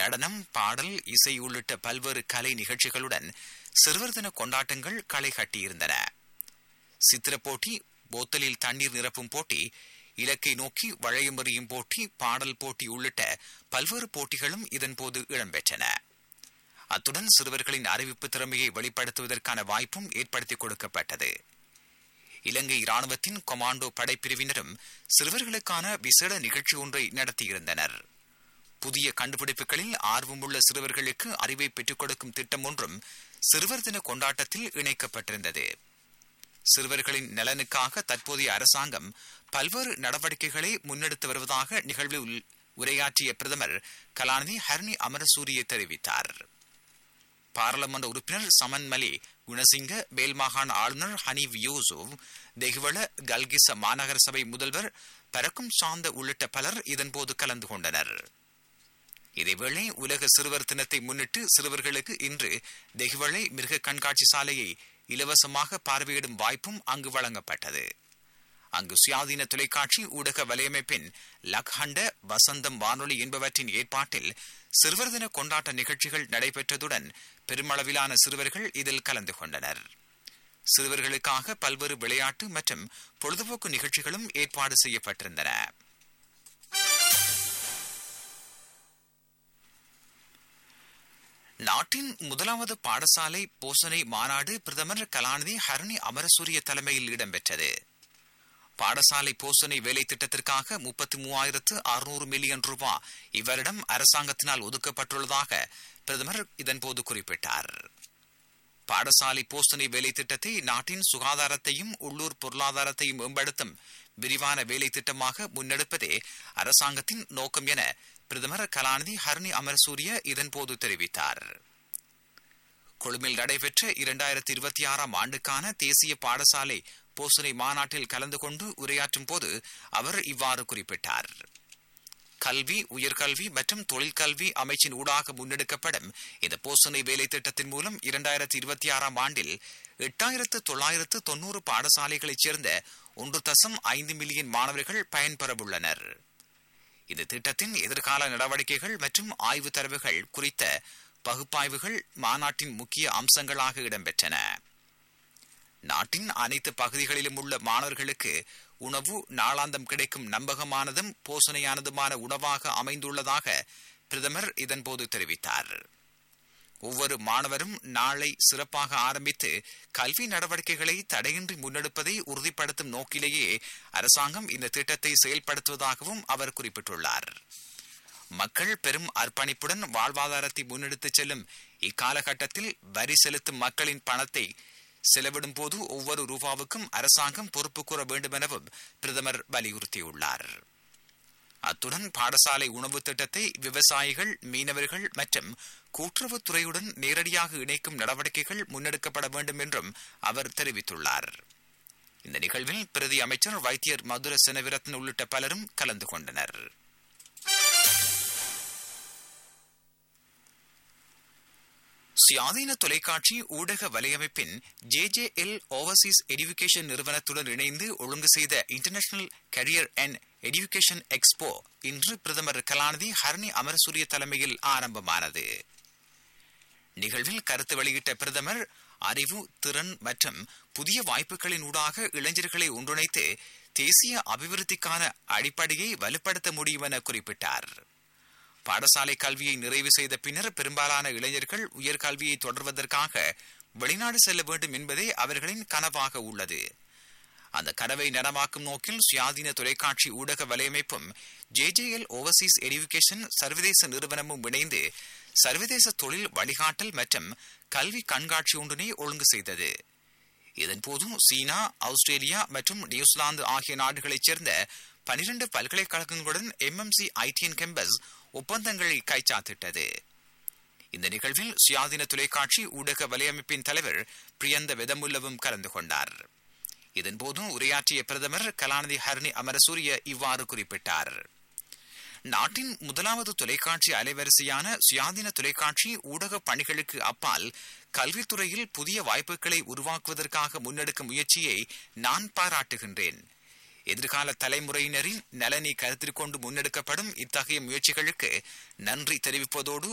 நடனம் பாடல் இசை உள்ளிட்ட பல்வேறு கலை நிகழ்ச்சிகளுடன் சிறுவர் தின கொண்டாட்டங்கள் களை கட்டியிருந்தன சித்திர போட்டி போத்தலில் தண்ணீர் நிரப்பும் போட்டி இலக்கை நோக்கி வளையமெறியும் போட்டி பாடல் போட்டி உள்ளிட்ட பல்வேறு போட்டிகளும் இதன்போது இடம்பெற்றன அத்துடன் சிறுவர்களின் அறிவிப்பு திறமையை வெளிப்படுத்துவதற்கான வாய்ப்பும் ஏற்படுத்திக் கொடுக்கப்பட்டது இலங்கை இராணுவத்தின் கொமாண்டோ படைப்பிரிவினரும் சிறுவர்களுக்கான விசேட நிகழ்ச்சி ஒன்றை நடத்தியிருந்தனர் புதிய கண்டுபிடிப்புகளில் ஆர்வமுள்ள சிறுவர்களுக்கு அறிவை பெற்றுக் கொடுக்கும் திட்டம் ஒன்றும் சிறுவர் தின கொண்டாட்டத்தில் இணைக்கப்பட்டிருந்தது சிறுவர்களின் நலனுக்காக தற்போதைய அரசாங்கம் பல்வேறு நடவடிக்கைகளை முன்னெடுத்து வருவதாக நிகழ்வில் உரையாற்றிய பிரதமர் கலாநிதி ஹர்னி அமரசூரிய தெரிவித்தார் பாராளுமன்ற உறுப்பினர் சமன் மலி குணசிங்க மேல் மாகாண ஆளுநர் ஹனீப் யூசுப் தெஹ்வள கல்கிச மாநகர சபை முதல்வர் பறக்கும் சாந்த உள்ளிட்ட பலர் இதன்போது கலந்து கொண்டனர் இதேவேளை உலக சிறுவர் தினத்தை முன்னிட்டு சிறுவர்களுக்கு இன்று தெஹ்வளை மிருக கண்காட்சி சாலையை இலவசமாக பார்வையிடும் வாய்ப்பும் அங்கு வழங்கப்பட்டது அங்கு சுயாதீன தொலைக்காட்சி ஊடக வலையமைப்பின் லக்ஹண்ட வசந்தம் வானொலி என்பவற்றின் ஏற்பாட்டில் சிறுவர் தின கொண்டாட்ட நிகழ்ச்சிகள் நடைபெற்றதுடன் பெருமளவிலான சிறுவர்கள் இதில் கலந்து கொண்டனர் சிறுவர்களுக்காக பல்வேறு விளையாட்டு மற்றும் பொழுதுபோக்கு நிகழ்ச்சிகளும் ஏற்பாடு செய்யப்பட்டிருந்தன நாட்டின் முதலாவது பாடசாலை போசனை மாநாடு பிரதமர் கலாநிதி ஹரணி அமரசூரிய தலைமையில் இடம்பெற்றது பாடசாலை போசனை வேலை திட்டத்திற்காக முப்பத்தி மூவாயிரத்து அறுநூறு மில்லியன் ரூபாய் இவ்வரிடம் அரசாங்கத்தினால் ஒதுக்கப்பட்டுள்ளதாக பிரதமர் இதன்போது குறிப்பிட்டார் பாடசாலை போசனை வேலை திட்டத்தை நாட்டின் சுகாதாரத்தையும் உள்ளூர் பொருளாதாரத்தையும் மேம்படுத்தும் விரிவான வேலை திட்டமாக முன்னெடுப்பதே அரசாங்கத்தின் நோக்கம் என பிரதமர் கலாநிதி ஹர்னி அமரசூரிய இதன்போது தெரிவித்தார் கொழும்பில் நடைபெற்ற இரண்டாயிரத்தி இருபத்தி ஆறாம் ஆண்டுக்கான தேசிய பாடசாலை போசனை மாநாட்டில் கலந்து கொண்டு உரையாற்றும் போது அவர் இவ்வாறு குறிப்பிட்டார் கல்வி உயர்கல்வி மற்றும் தொழிற்கல்வி அமைச்சின் ஊடாக முன்னெடுக்கப்படும் இந்த போசனை வேலை திட்டத்தின் மூலம் இரண்டாயிரத்தி இருபத்தி ஆறாம் ஆண்டில் எட்டாயிரத்து தொள்ளாயிரத்து தொன்னூறு பாடசாலைகளைச் சேர்ந்த ஒன்று தசம் ஐந்து மில்லியன் மாணவர்கள் பயன்பெறவுள்ளனர் இந்த திட்டத்தின் எதிர்கால நடவடிக்கைகள் மற்றும் ஆய்வு தரவுகள் குறித்த பகுப்பாய்வுகள் மாநாட்டின் முக்கிய அம்சங்களாக இடம்பெற்றன நாட்டின் அனைத்து பகுதிகளிலும் உள்ள மாணவர்களுக்கு உணவு நாளாந்தம் கிடைக்கும் நம்பகமானதும் போசனையானதுமான உணவாக அமைந்துள்ளதாக பிரதமர் இதன்போது தெரிவித்தார் ஒவ்வொரு மாணவரும் நாளை சிறப்பாக ஆரம்பித்து கல்வி நடவடிக்கைகளை தடையின்றி முன்னெடுப்பதை உறுதிப்படுத்தும் நோக்கிலேயே அரசாங்கம் இந்த திட்டத்தை செயல்படுத்துவதாகவும் அவர் குறிப்பிட்டுள்ளார் மக்கள் பெரும் அர்ப்பணிப்புடன் வாழ்வாதாரத்தை முன்னெடுத்துச் செல்லும் இக்காலகட்டத்தில் வரி செலுத்தும் மக்களின் பணத்தை செலவிடும் போது ஒவ்வொரு ரூபாவுக்கும் அரசாங்கம் பொறுப்பு கூற வேண்டும் எனவும் பிரதமர் வலியுறுத்தியுள்ளார் அத்துடன் பாடசாலை உணவு திட்டத்தை விவசாயிகள் மீனவர்கள் மற்றும் கூட்டுறவுத்துறையுடன் நேரடியாக இணைக்கும் நடவடிக்கைகள் முன்னெடுக்கப்பட வேண்டும் என்றும் அவர் தெரிவித்துள்ளார் இந்த நிகழ்வில் பிரதி அமைச்சர் வைத்தியர் மதுர செனவிரத்ன உள்ளிட்ட பலரும் கலந்து கொண்டனர் சுயாதீன தொலைக்காட்சி ஊடக வலையமைப்பின் J J L overseas education நிறுவனத்துடன் இணைந்து ஒழுங்கு செய்த international career and education expo இன்று பிரதமர் கலாநிதி ஹர்னி அமரசூரிய தலைமையில் ஆரம்பமானது நிகழ்வில் கருத்து வெளியிட்ட பிரதமர் அறிவு திறன் மற்றும் புதிய வாய்ப்புகளின் ஊடாக இளைஞர்களை ஒன்றிணைத்து தேசிய அபிவிருத்திக்கான அடிப்படையை வலுப்படுத்த முடியும் என குறிப்பிட்டார் பாடசாலை கல்வியை நிறைவு செய்த பின்னர் பெரும்பாலான இளைஞர்கள் உயர்கல்வியை தொடர்வதற்காக வெளிநாடு செல்ல வேண்டும் என்பதே அவர்களின் கனவாக உள்ளது அந்த கனவை நனவாக்கும் நோக்கில் சுயாதீன தொலைக்காட்சி ஊடக வலையமைப்பும் ஜேஜேஎல் ஓவர்சீஸ் எடுகேஷன் சர்வதேச நிறுவனமும் இணைந்து சர்வதேச தொழில் வழிகாட்டல் மற்றும் கல்வி கண்காட்சி ஒன்றினை ஒழுங்கு செய்தது இதன்போது சீனா ஆஸ்திரேலியா மற்றும் நியூசிலாந்து ஆகிய நாடுகளைச் சேர்ந்த பனிரண்டு பல்கலைக்கழகங்களுடன் எம்எம்சி ஐடிஎன் கேம்பஸ் ஒப்பந்தங்களை கைச்சாத்திட்டது இந்த நிகழ்வில் சுயாதீன தொலைக்காட்சி ஊடக வலையமைப்பின் தலைவர் பிரியந்த வெதமுல்லவும் கலந்து கொண்டார் இதன்போது உரையாற்றிய பிரதமர் கலாநிதி ஹர்னி அமரசூரிய இவ்வாறு குறிப்பிட்டார் நாட்டின் முதலாவது தொலைக்காட்சி அலைவரிசையான சுயாதீன தொலைக்காட்சி ஊடக பணிகளுக்கு அப்பால் கல்வித்துறையில் புதிய வாய்ப்புகளை உருவாக்குவதற்காக முன்னெடுக்கும் முயற்சியை நான் பாராட்டுகின்றேன் எதிர்கால தலைமுறையினரின் நலனை கருத்தில் கொண்டு முன்னெடுக்கப்படும் இத்தகைய முயற்சிகளுக்கு நன்றி தெரிவிப்பதோடு